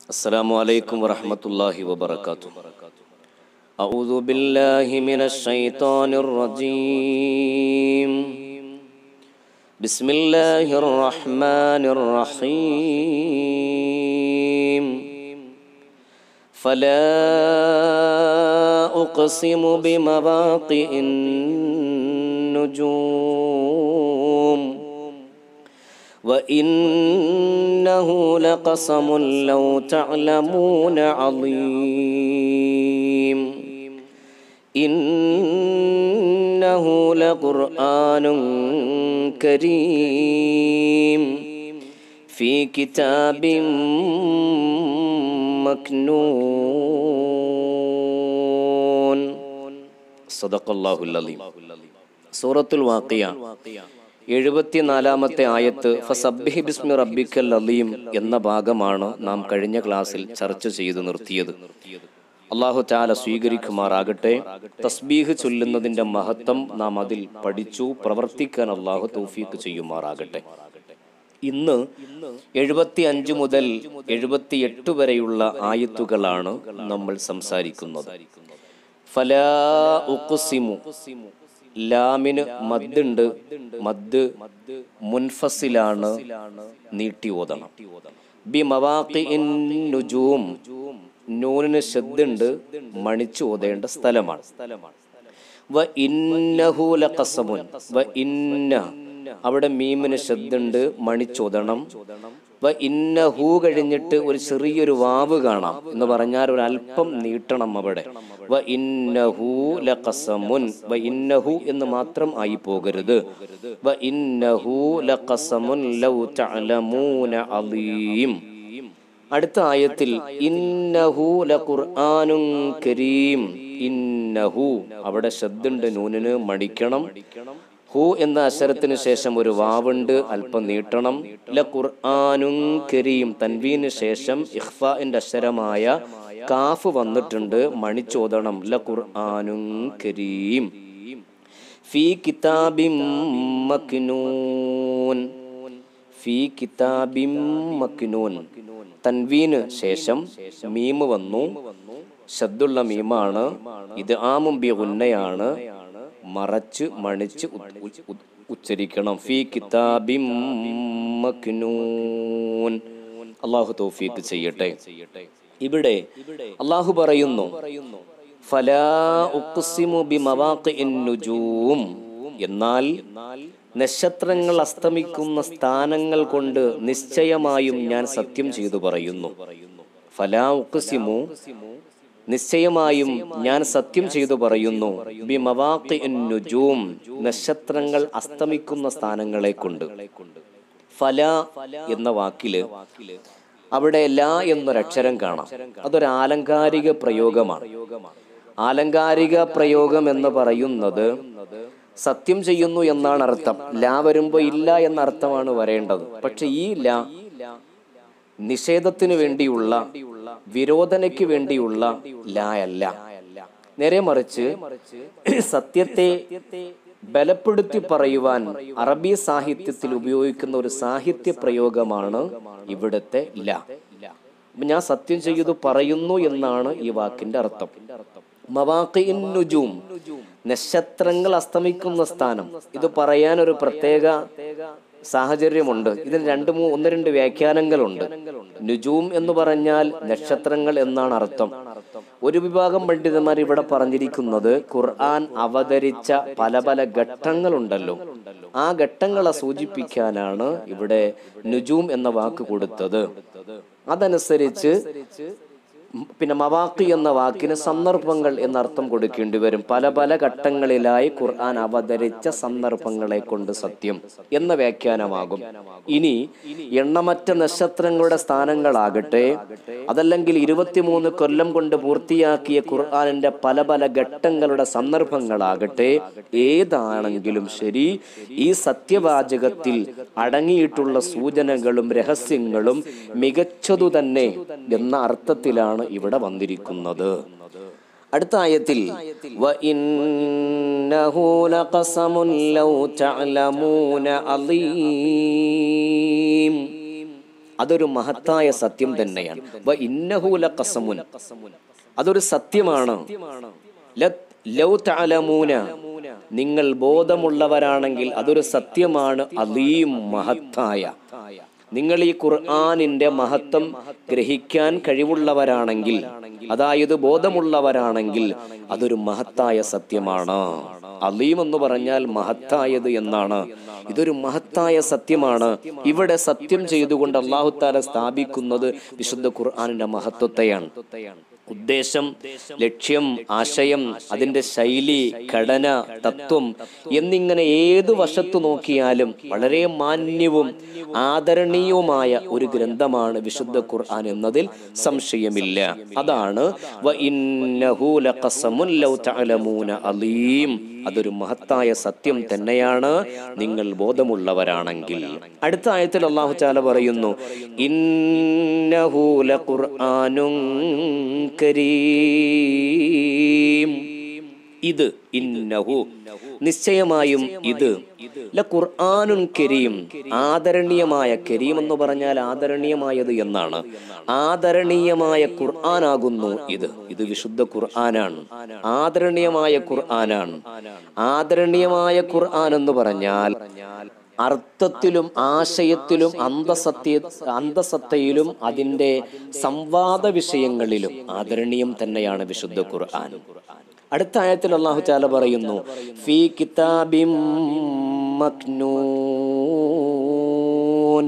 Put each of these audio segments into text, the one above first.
السلام عليكم ورحمة الله وبركاته أعوذ بالله من الشيطان الرجيم بسم الله الرحمن الرحيم فلا أقسم بمواقع النجوم وإنه لقسم لو تعلمون عظيم إنه لقرآن كريم في كتاب مكنون صدق الله العظيم സൂറത്തുൽ വാക്കിയ എഴുപത്തിനാലാമത്തെ ആയത്ത് ഫസബ്ബിഹി ബിസ്മി റബ്ബിക്കൽ അലീം എന്ന ഭാഗമാണ് നാം കഴിഞ്ഞ ക്ലാസ്സിൽ ചർച്ച ചെയ്തു നിർത്തിയത് അള്ളാഹു താല സ്വീകരിക്കുമാറാകട്ടെ തസ്ബീഹ് ചൊല്ലുന്നതിന്റെ മഹത്വം നാം അതിൽ പഠിച്ചു പ്രവർത്തിക്കാൻ അള്ളാഹു തൗഫീക്ക് ചെയ്യുമാറാകട്ടെ ഇന്ന് എഴുപത്തി അഞ്ച് മുതൽ എഴുപത്തിയെട്ട് വരെയുള്ള ആയത്തുകളാണ് നമ്മൾ സംസാരിക്കുന്നത് ഫലാ ഉഖ്സിമു ലാമിന് മദ്ദുണ്ട് മദ് മുൻഫസിലാണ് നീട്ടി ഓതണം ബി മവാഖി നുജൂം നൂനിന് ശബ്ദുണ്ട് മണിച്ചു ഓതേണ്ട സ്ഥലമാണ് വ ഇന്നഹു ലഖസമുൻ വ ഇന്ന അവിടെ മീമിന് ശബ്ദുണ്ട് മണിച്ചോദണം വ ഇന്നഹു കഴിഞ്ഞിട്ട് ഒരു ചെറിയൊരു വാവ് കാണാം എന്ന് പറഞ്ഞാൽ ഒരു അല്പം നീട്ടണം അവിടെ വ ഇന്നഹു ലഖസമുൻ വ ഇന്നഹു എന്ന് മാത്രം ആയി പോകരുത് വ ഇന്നഹു ലഖസമുൻ ലൗ തഅലമൂന അലീം അടുത്ത ആയത്തിൽ ഇന്നഹു ലഖുർആനുൻ കരീം ഇന്നഹു അവിടെ ശബ്ദുണ്ട് നൂനിന് മടിക്കണം ഹു എന്ന അക്ഷരത്തിന് ശേഷം ഒരു വാവുണ്ട് അല്പം നീട്ടണം ല ഖുർആാനും കരീം തൻവീന് ശേഷം ഇഖ്ഫാന്റെ അക്ഷരമായ കാഫ് വന്നിട്ടുണ്ട് മണിച്ചോദണം ല ഖുർആാനും കരീം ഫി കിതാബിം മക്നൂൻ ഫി കിതാബിം മക്നൂൻ തൻവീന് ശേഷം മീമ് വന്നു ശബ്ദുള്ള മീമാണ് ഇത് ആമുംബി ഉന്നയാണ് മറച്ച് മണിച്ച് ഉച്ചരിക്കണം ഫി കിതാബിം മക്നൂൻ അള്ളാഹു തൗഫീക്ക് ചെയ്യട്ടെ ഇവിടെ അള്ളാഹു പറയുന്നു ഫലാ ഉഖ്സിമു ബിമവാഖിഇൻ നുജൂം എന്നാൽ നക്ഷത്രങ്ങൾ അസ്തമിക്കുന്ന സ്ഥാനങ്ങൾ കൊണ്ട് നിശ്ചയമായും ഞാൻ സത്യം ചെയ്തു പറയുന്നു ഫലാ ഉഖ്സിമു നിശ്ചയമായും ഞാൻ സത്യം ചെയ്തു പറയുന്നു ബിമവാഖി നുജൂം നക്ഷത്രങ്ങൾ അസ്തമിക്കുന്ന സ്ഥാനങ്ങളെ കൊണ്ട് ഫല എന്ന വാക്കില് അവിടെ ല എന്നൊരക്ഷരം കാണാം അതൊരു ആലങ്കാരിക പ്രയോഗമാണ് ആലങ്കാരിക പ്രയോഗം എന്ന് പറയുന്നത് സത്യം ചെയ്യുന്നു എന്നാണ് അർത്ഥം ലാ വരുമ്പോ ഇല്ല എന്ന അർത്ഥമാണ് വരേണ്ടത് പക്ഷെ ഈ ല നിഷേധത്തിന് വേണ്ടിയുള്ള വിരോധനയ്ക്ക് വേണ്ടിയുള്ള ലായല്ല നേരെ മറിച്ച് സത്യത്തെ ബലപ്പെടുത്തി പറയുവാൻ അറബി സാഹിത്യത്തിൽ ഉപയോഗിക്കുന്ന ഒരു സാഹിത്യ പ്രയോഗമാണ് ഇവിടുത്തെ ല ഞാൻ സത്യം ചെയ്തു പറയുന്നു എന്നാണ് ഈ വാക്കിന്റെ അർത്ഥം നുജൂം നക്ഷത്രങ്ങൾ അസ്തമിക്കുന്ന സ്ഥാനം ഇത് പറയാൻ ഒരു പ്രത്യേക സാഹചര്യമുണ്ട് ഇതിന് രണ്ട് മൂ ഒന്ന് രണ്ട് വ്യാഖ്യാനങ്ങളുണ്ട് നുജൂം എന്ന് പറഞ്ഞാൽ നക്ഷത്രങ്ങൾ എന്നാണ് അർത്ഥം ഒരു വിഭാഗം പണ്ഡിതന്മാർ ഇവിടെ പറഞ്ഞിരിക്കുന്നത് ഖുർആൻ അവതരിച്ച പല പല ഘട്ടങ്ങളുണ്ടല്ലോ ആ ഘട്ടങ്ങളെ സൂചിപ്പിക്കാനാണ് ഇവിടെ നുജൂം എന്ന വാക്ക് കൊടുത്തത് അതനുസരിച്ച് പിന്നെ മവാക്കി എന്ന വാക്കിന് സന്ദർഭങ്ങൾ എന്നർത്ഥം കൊടുക്കേണ്ടി വരും പല പല ഘട്ടങ്ങളിലായി ഖുർആൻ അവതരിച്ച സന്ദർഭങ്ങളെ കൊണ്ട് സത്യം എന്ന വ്യാഖ്യാനമാകും ഇനി എണ്ണമറ്റ നക്ഷത്രങ്ങളുടെ സ്ഥാനങ്ങളാകട്ടെ അതല്ലെങ്കിൽ ഇരുപത്തിമൂന്ന് കൊല്ലം കൊണ്ട് പൂർത്തിയാക്കിയ ഖുർആാനിന്റെ പല പല ഘട്ടങ്ങളുടെ സന്ദർഭങ്ങളാകട്ടെ ഏതാണെങ്കിലും ശരി ഈ സത്യവാചകത്തിൽ അടങ്ങിയിട്ടുള്ള സൂചനകളും രഹസ്യങ്ങളും മികച്ചതു തന്നെ എന്ന അർത്ഥത്തിലാണ് ഇവിടെ വന്നിരിക്കുന്നത് അടുത്ത ആയത്തിൽ വ ഇന്നഹു ലഖസമുൻ ലൗ തഅലമൂന അളീം അതൊരു മഹത്തായ സത്യം തന്നെയാണ് വ ഇന്നഹൂല കസമുൻ അതൊരു സത്യമാണ് ല- ലൗ തഅലമൂന നിങ്ങൾ ബോധമുള്ളവരാണെങ്കിൽ അതൊരു സത്യമാണ് അലീം മഹത്തായ നിങ്ങൾ ഈ ഖുർആാനിന്റെ മഹത്വം ഗ്രഹിക്കാൻ കഴിവുള്ളവരാണെങ്കിൽ അതായത് ബോധമുള്ളവരാണെങ്കിൽ അതൊരു മഹത്തായ സത്യമാണ് അലീം എന്ന് പറഞ്ഞാൽ മഹത്തായത് എന്നാണ് ഇതൊരു മഹത്തായ സത്യമാണ് ഇവിടെ സത്യം ചെയ്തുകൊണ്ട് അള്ളാഹുത്താല സ്ഥാപിക്കുന്നത് വിശുദ്ധ ഖുർആാനിന്റെ മഹത്വത്തെയാണ് ഉദ്ദേശം ലക്ഷ്യം ആശയം അതിന്റെ ശൈലി ഘടന തത്വം എന്നിങ്ങനെ ഏതു വശത്തു നോക്കിയാലും വളരെ മാന്യവും ആദരണീയവുമായ ഒരു ഗ്രന്ഥമാണ് വിശുദ്ധ ഖുർആൻ എന്നതിൽ സംശയമില്ല അതാണ് വ ഇന്നഹു ലഖസമുൻ ലൗ തഅലമൂന അലീം അതൊരു മഹത്തായ സത്യം തന്നെയാണ് നിങ്ങൾ ബോധമുള്ളവരാണെങ്കിൽ അടുത്ത ആയത്തിൽ അള്ളാഹു ചാല പറയുന്നു ഇന്നഹു ലഖുർആനുൻ കരീം ഇത് ഇന്നഹു നിശ്ചയമായും ഇത് ല ഖുർആനുൻ കരീം ആദരണീയമായ കരീം എന്ന് പറഞ്ഞാൽ ആദരണീയമായത് എന്നാണ് ആദരണീയമായ ഖുർആനാകുന്നു ഇത് ഇത് വിശുദ്ധ ഖുർആനാണ് ആദരണീയമായ ഖുർആനാണ് ആദരണീയമായ ഖുർആൻ എന്ന് പറഞ്ഞാൽ അർത്ഥത്തിലും ആശയത്തിലും അന്തസത്യ അന്തസത്തയിലും അതിൻ്റെ സംവാദ വിഷയങ്ങളിലും ആദരണീയം തന്നെയാണ് വിശുദ്ധ ഖുർആൻ അടുത്ത ആയത്തിൽ അള്ളാഹു ചാല പറയുന്നു ഫീ കിതാബിം മക്നൂൻ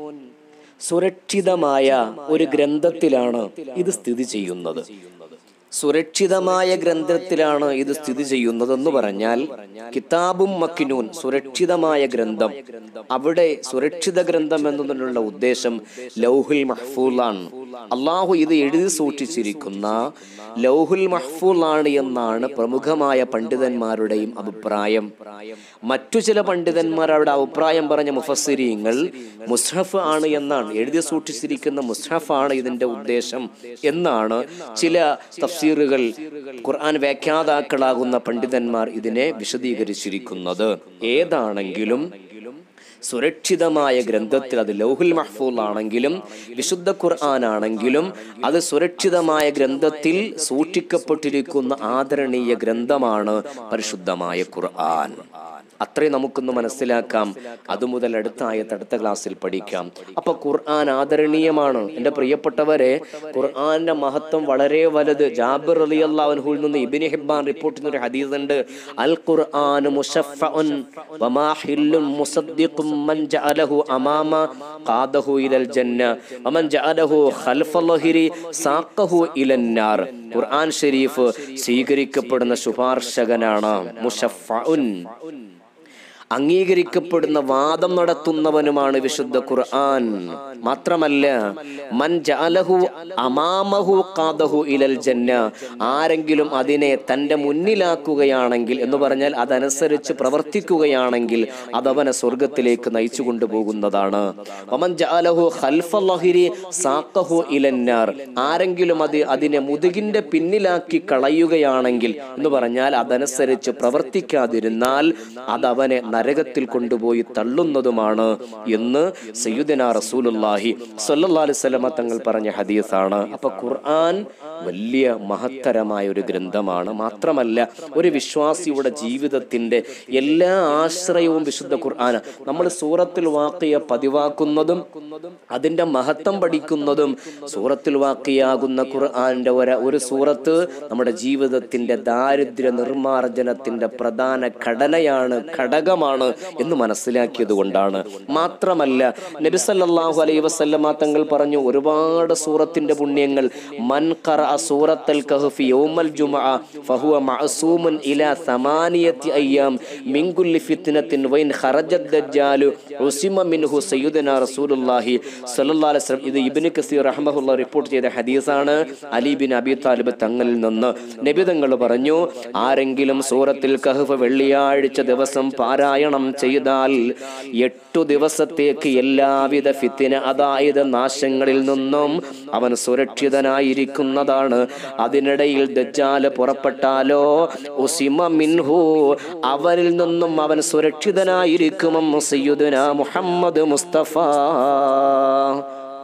സുരക്ഷിതമായ ഒരു ഗ്രന്ഥത്തിലാണ് ഇത് സ്ഥിതി ചെയ്യുന്നത് സുരക്ഷിതമായ ഗ്രന്ഥത്തിലാണ് ഇത് സ്ഥിതി ചെയ്യുന്നത് എന്ന് പറഞ്ഞാൽ കിതാബും മക്കിനൂൻ സുരക്ഷിതമായ ഗ്രന്ഥം അവിടെ സുരക്ഷിത ഗ്രന്ഥം എന്നതിനുള്ള ഉദ്ദേശം ലൗഹുൽ മഹ്ഫൂലാണ് അള്ളാഹു ഇത് എഴുതി സൂക്ഷിച്ചിരിക്കുന്ന ലൗഹുൽ മഹ്ഫൂലാണ് എന്നാണ് പ്രമുഖമായ പണ്ഡിതന്മാരുടെയും അഭിപ്രായം മറ്റു ചില പണ്ഡിതന്മാർ അവിടെ അഭിപ്രായം പറഞ്ഞ മുഫസ്സിരീങ്ങൾ മുസ്ഹഫ് ആണ് എന്നാണ് എഴുതി സൂക്ഷിച്ചിരിക്കുന്ന മുസ്ഹഫ് ആണ് ഇതിന്റെ ഉദ്ദേശം എന്നാണ് ചില തഫ്സീറുകൾ ഖുർആൻ വ്യാഖ്യാതാക്കളാകുന്ന പണ്ഡിതന്മാർ ഇതിനെ വിശദീകരിച്ചിരിക്കുന്നത് ഏതാണെങ്കിലും സുരക്ഷിതമായ ഗ്രന്ഥത്തിൽ അത് ലൗഹുൽ മഹ്ഫൂൽ ആണെങ്കിലും വിശുദ്ധ ഖുർആൻ ആണെങ്കിലും അത് സുരക്ഷിതമായ ഗ്രന്ഥത്തിൽ സൂക്ഷിക്കപ്പെട്ടിരിക്കുന്ന ആദരണീയ ഗ്രന്ഥമാണ് പരിശുദ്ധമായ ഖുർആൻ അത്രയും നമുക്കൊന്ന് മനസ്സിലാക്കാം അതുമുതൽ അടുത്ത ആയത്ത് അടുത്ത ക്ലാസ്സിൽ പഠിക്കാം അപ്പൊ ഖുർആൻ ആദരണീയമാണ് എൻ്റെ പ്രിയപ്പെട്ടവരെ ഖുർആന്റെ മഹത്വം വളരെ വലുത് ജാബിർ അലി അള്ളാഹുൽ നിന്ന് ഇബിനി ഹിബാൻ റിപ്പോർട്ട് ചെയ്യുന്ന ഒരു ഹദീസ് ഉണ്ട് അൽ ഖുർആൻ മുഷഫഉൻ വമാ ഹില്ലുൻ മുസദ്ദിഖും മൻ ജഅലഹു അമാമ ഖാദഹു ഇലൽ ജന്ന വമൻ ജഅലഹു ഖൽഫ ലഹിരി സാഖഹു ഇലൻ നാർ ഖുർആൻ ഷരീഫ് സ്വീകരിക്കപ്പെടുന്ന ശുപാർശകനാണ് മുഷഫഉൻ അംഗീകരിക്കപ്പെടുന്ന വാദം നടത്തുന്നവനുമാണ് വിശുദ്ധ ഖുർആൻ മാത്രമല്ല മൻ ജഅലഹു അമാമഹു ഖാദഹു ഇലൽ ജന്ന ആരെങ്കിലും അതിനെ തന്റെ മുന്നിലാക്കുകയാണെങ്കിൽ എന്ന് പറഞ്ഞാൽ അതനുസരിച്ച് പ്രവർത്തിക്കുകയാണെങ്കിൽ അതവനെ സ്വർഗത്തിലേക്ക് നയിച്ചു കൊണ്ടുപോകുന്നതാണ് വമൻ ജഅലഹു ഖൽഫ ലഹിരി സാഖഹു ഇലന്നാർ ആരെങ്കിലും അത് അതിനെ മുതുകിന്റെ പിന്നിലാക്കി കളയുകയാണെങ്കിൽ എന്ന് പറഞ്ഞാൽ അതനുസരിച്ച് പ്രവർത്തിക്കാതിരുന്നാൽ അതവനെ നരകത്തിൽ കൊണ്ടുപോയി തള്ളുന്നതുമാണ് എന്ന് സയ്യുദന റസൂലുല്ലാഹി സല്ലല്ലാഹു അലൈഹി വസല്ലമ തങ്ങൾ പറഞ്ഞ ഹദീസാണ് അപ്പൊ ഖുർആൻ വലിയ മഹത്തരമായ ഒരു ഗ്രന്ഥമാണ് മാത്രമല്ല ഒരു വിശ്വാസിയുടെ ജീവിതത്തിന്റെ എല്ലാ ആശ്രയവും വിശുദ്ധ ഖുർആൻ നമ്മൾ സൂറത്തിൽ വാക്കിയ പതിവാക്കുന്നതും അതിന്റെ മഹത്വം പഠിക്കുന്നതും സൂറത്തിൽ വാക്കിയാകുന്ന ഖുർആന്റെ ഒരു ഒരു സൂറത്ത് നമ്മുടെ ജീവിതത്തിന്റെ ദാരിദ്ര്യ നിർമാർജനത്തിന്റെ പ്രധാന ഘടനയാണ് ഘടകമാണ് എന്ന് മനസ്സിലാക്കിയത് കൊണ്ടാണ് മാത്രമല്ല നബി സല്ലല്ലാഹു അലൈഹി വസല്ലമ തങ്ങൾ പറഞ്ഞു ഒരുപാട് സൂറത്തിന്റെ പുണ്യങ്ങൾ മൻ ഖറഅ സൂറത്തൽ കഹ്ഫി യൗമൽ ജുമഅ ഫഹുവ മഅസൂമുൻ ഇലാ സമാനിയത്തി അയ്യാം മിൻ കുല്ലി ഫിത്നത്തിൻ വൈൻ ഖറജത് ദജ്ജാലു ഉസിമ മിൻഹു സയ്യിദുനാ റസൂലുള്ളാഹി സ്വല്ലല്ലാഹു അലൈഹി വസല്ലം ഇത് ഇബ്നു കസീർ റഹ്മഹുല്ലാ റിപ്പോർട്ട് ചെയ്ത ഹദീസാണ് അലി ബിൻ അബി താലിബ് തങ്ങളിൽ നിന്ന് നബി തങ്ങൾ പറഞ്ഞു ആരെങ്കിലും സൂറത്തിൽ കഹ്ഫ് വെള്ളിയാഴ്ച ദിവസം പാരായണം ചെയ്താൽ എട്ടു ദിവസത്തേക്ക് എല്ലാവിധ ഫിത്തിന അതായത് നാശങ്ങളിൽ നിന്നും അവൻ സുരക്ഷിതനായിരിക്കുന്നതാണ് അതിനിടയിൽ ദജ്ജാല് പുറപ്പെട്ടാലോ ഉസിമ മിൻഹു അവരിൽ നിന്നും അവൻ സുരക്ഷിതനായിരിക്കുമെന്ന് സയ്യുദന മുഹമ്മദ് മുസ്തഫ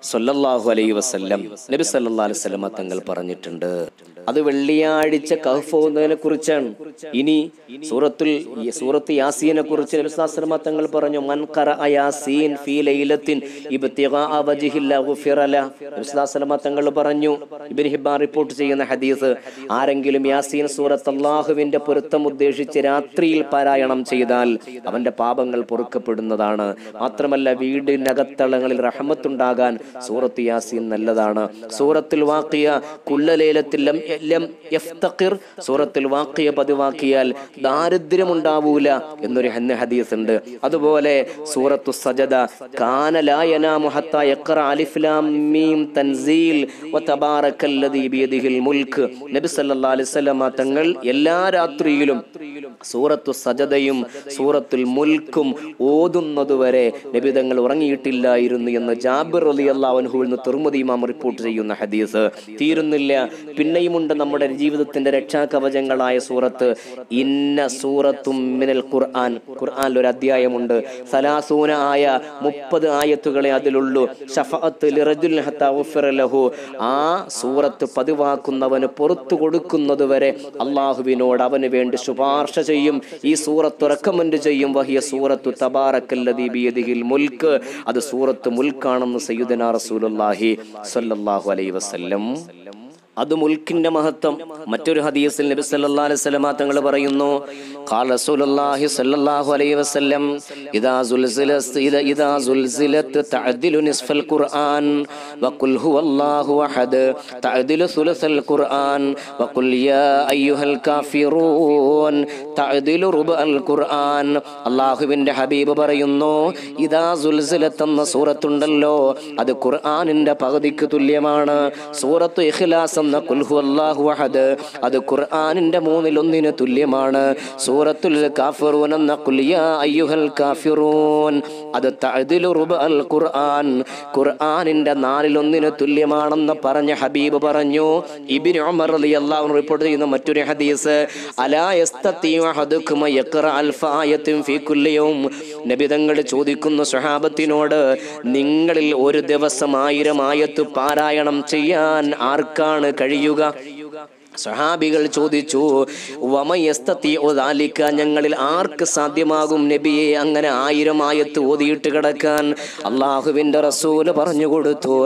സല്ലല്ലാഹു അലൈഹി വസല്ലം നബി സല്ലല്ലാഹു അലൈഹി വസല്ലമ തങ്ങൾ പറഞ്ഞിട്ടുണ്ട് അത് വെള്ളിയാഴ്ച കഹ്ഫ് ഓതുന്നതിനെ കുറിച്ചാണ് ഇനി സൂറത്തുൽ ഈ സൂറത്ത് യാസീനെ കുറിച്ച് നബി സല്ലല്ലാഹു അലൈഹി വസല്ലമ തങ്ങൾ പറഞ്ഞു മൻ ഖറഅ യാസീൻ ഫീ ലൈലത്തിൻ ഇബ്തിഗാഅ വജ്ഹില്ല ഗുഫിറ ല നബി സല്ലല്ലാഹു അലൈഹി വസല്ലമ തങ്ങൾ പറഞ്ഞു ഇബ്നു ഹിബ്ബാൻ റിപ്പോർട്ട് ചെയ്യുന്ന ഹദീസ് ആരെങ്കിലും യാസീൻ സൂറത്ത് അല്ലാഹുവിന്റെ പൊരുത്തം ഉദ്ദേശിച്ച് രാത്രിയിൽ പാരായണം ചെയ്താൽ അവന്റെ പാപങ്ങൾ പൊറുക്കപ്പെടുന്നതാണ് മാത്രമല്ല വീടിനകത്തളങ്ങളിൽ റഹമത്തുണ്ടാകാൻ സൂറത്ത് യാസീൻ നല്ലതാണ് സൂറത്തുൽ വാക്കിയ കുല്ലലേലത്തിൽ ലം ലം യഫ്തഖിർ സൂറത്തുൽ വാക്കിയ പതിവാക്കിയാൽ ദാരിദ്ര്യമുണ്ടാവൂല എന്നൊരു ഹന്ന ഹദീസ് ഉണ്ട് അതുപോലെ സൂറത്തു സജദ കാന ലാ യനാമു ഹത്താ യഖറ അലിഫ് ലാം മീം തൻസീൽ വതബാറക്കല്ലദീ ബിയദിഹിൽ മുൽക്ക് നബി സല്ലല്ലാഹു അലൈഹി വസല്ലമ തങ്ങൾ എല്ലാ രാത്രിയിലും സൂറത്തു സജദയും സൂറത്തുൽ മുൽക്കും ഓതുന്നതുവരെ നബി തങ്ങൾ ഉറങ്ങിയിട്ടില്ലായിരുന്നു എന്ന് ജാബിർ റളിയല്ലാഹു അൻഹുവിൽ നിന്ന് തിർമുദി ഇമാം റിപ്പോർട്ട് ചെയ്യുന്ന ഹദീസ് തീരുന്നില്ല പിന്നെയുമുണ്ട് നമ്മുടെ ജീവിതത്തിന്റെ രക്ഷാകവചങ്ങളായ സൂറത്ത് ഇന്ന സൂറത്തും മിനൽ ഖുർആൻ ഖുർആനിൽ ഒരു അധ്യായമുണ്ട് സലാസൂന ആയ മുപ്പത് ആയത്തുകളെ അതിലുള്ളൂ ഷഫഅത്ത് ലിറജുൽ ഹത്താ ഗുഫിറ ലഹു ആ സൂറത്ത് പതിവാക്കുന്നവന് പുറത്തു കൊടുക്കുന്നത് വരെ അള്ളാഹുവിനോട് അവന് വേണ്ടി ശുപാർശ ചെയ്യും ഈ സൂറത്ത് റെക്കമെൻഡ് ചെയ്യും വഹിയ സൂറത്തു തബാറക്കല്ലദീ ബിയദിഹിൽ മുൽക്ക് അത് സൂറത്ത് മുൽക്കാണെന്ന് സയ്യിദന റസൂലുള്ളാഹി സ്വല്ലല്ലാഹു അലൈഹി വസല്ലം അത് മുൽക്കിന്റെ മഹത്വം മറ്റൊരു ഹദീസിൽ നബി സല്ലല്ലാഹു അലൈഹി വസല്ലമ തങ്ങൾ പറയുന്നു ഖാല റസൂലുള്ളാഹി സ്വല്ലല്ലാഹു അലൈഹി വസല്ലം ഇദാ സുൽസിലത് ഇദാ ഇദാ സുൽസിലത് തഅദിലു നിസ്ഫൽ ഖുർആൻ വഖുൽ ഹുവല്ലാഹു അഹദ് തഅദിലു സുലസൽ ഖുർആൻ വഖുൽ യാ അയ്യുഹൽ കാഫിറൂൻ തഅദിലു റുബഅൽ ഖുർആൻ അല്ലാഹുവിന്റെ ഹബീബ് പറയുന്നു ഇദാ സുൽസിലത്ത് എന്ന സൂറത്തുണ്ടല്ലോ അത് ഖുർആനിന്റെ പകുതിക്ക് തുല്യമാണ് സൂറത്ത് ഇഖ്ലാസ് എന്ന കുൽഹു അല്ലാഹു അഹദ് അത് ഖുർആനിന്റെ മൂന്നിൽ ഒന്നിന് തുല്യമാണ് സൂറത്തുൽ കാഫിറൂൻ എന്ന ഖുൽ യാ അയ്യുഹൽ കാഫിറൂൻ അത് തഅദിലു റുബഅൽ ഖുർആൻ ഖുർആനിന്റെ നാലിൽ ഒന്നിന് തുല്യമാണെന്ന് പറഞ്ഞ ഹബീബ് പറഞ്ഞു ഇബ്നു ഉമർ റളിയല്ലാഹു അൻഹു റിപ്പോർട്ട് ചെയ്യുന്ന മറ്റൊരു ഹദീസ് അലാ യസ്തതിഉ അഹദുക്കും യഖറ അൽഫ ആയത്തിൻ ഫീ കുല്ലി യൗം നബി തങ്ങൾ ചോദിക്കുന്നു സ്വഹാബത്തിനോട് നിങ്ങളിൽ ഒരു ദിവസം ആയിരം ആയത്ത് പാരായണം ചെയ്യാൻ ആർക്കാണ് കഴിയുക സഹാബികൾ ചോദിച്ചു വമയസ്തീക ഞങ്ങളിൽ ആർക്ക് സാധ്യമാകും നബിയെ അങ്ങനെ ആയിരം ആയത്ത് ഓതിയിട്ട് കിടക്കാൻ അള്ളാഹുവിന്റെ റസൂല് പറഞ്ഞു കൊടുത്തു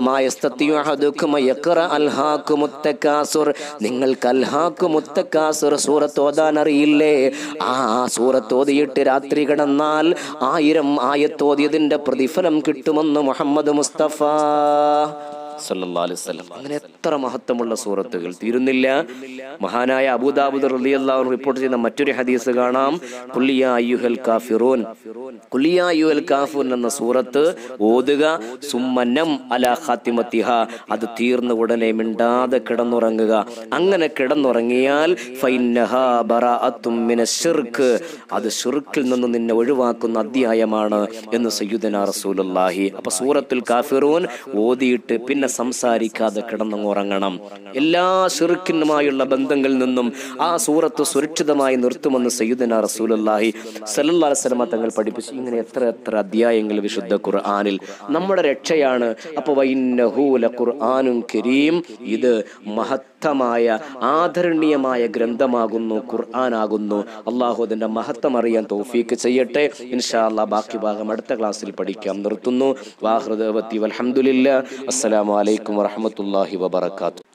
നിങ്ങൾക്ക് അൽഹാക്ക് മുത്തക്കാസുർ സൂറത്ത് ഓതാൻ അറിയില്ലേ ആ സൂറത്ത് ഓതിയിട്ട് രാത്രി കിടന്നാൽ ആയിരം ആയത്തോതിയതിന്റെ പ്രതിഫലം കിട്ടുമെന്ന് മുഹമ്മദ് മുസ്തഫ സല്ലല്ലാഹു അലൈഹി വസല്ലം അങ്ങനെ എത്ര മഹത്വമുള്ള സൂറത്തുകൾ തീരുന്നില്ല മഹാനായ അബൂദാബുദ് റളിയല്ലാഹു റിപ്പോർട്ട് ചെയ്യുന്ന മറ്റൊരു ഹദീസ് കാണാം കുല്ലിയ അയ്യുഹൽ കാഫിറൂൻ കുല്ലിയ അയ്യുഹൽ കാഫിറൂൻ എന്ന സൂറത്ത് ഓതുക സുമ്മനം അലാ ഖാത്തിമത്തിഹ അത് തീർന്ന ഉടനെ മിണ്ടാതെ കിടന്നുറങ്ങുക അങ്ങനെ കിടന്നുറങ്ങിയാൽ ഫൈന്നഹാ ബറാഅത്തും മിനശ്ശിർക്ക് അത് ഷിർക്കിൽ നിന്ന് നിന്നെ ഒഴിവാക്കുന്ന അധ്യായമാണ് എന്ന് സയ്യിദന റസൂലുള്ളാഹി അപ്പൊ സൂറത്തുൽ കാഫിറൂൻ ഓതിയിട്ട് പിന്നെ സംസാരിക്കാതെ കിടന്നുറങ്ങണം എല്ലാ ഷിർക്കിനുമായുള്ള ബന്ധങ്ങളിൽ നിന്നും ആ സൂറത്ത് സുരക്ഷിതമായി നിർത്തുമെന്ന് സയ്യിദന റസൂലുള്ളാഹി സല്ലല്ലാഹു അലൈഹി വസല്ലമ തങ്ങൾ പഠിപ്പിച്ചു ഇങ്ങനെ എത്ര എത്ര അധ്യായങ്ങൾ വിശുദ്ധ ഖുർആനിൽ നമ്മുടെ രക്ഷയാണ് അപ്പോൾ വൈന്നഹു ഖുർആനും കരീം ഇത് മഹത്തമായ ആദരണീയമായ ഗ്രന്ഥമാകുന്നു ഖുർആനാകുന്നു അള്ളാഹു അതിന്റെ മഹത്വം അറിയാൻ തൗഫീക്ക് ചെയ്യട്ടെ ഇൻഷാ അല്ലാ ബാക്കി ഭാഗം അടുത്ത ക്ലാസ്സിൽ പഠിക്കാം നിർത്തുന്നു വാഹൃദവത്തി വൽഹംദുലില്ലാ അസ്സലാമു അലൈക്കും വറഹ്മത്തുള്ളാഹി വബറകാതുഹു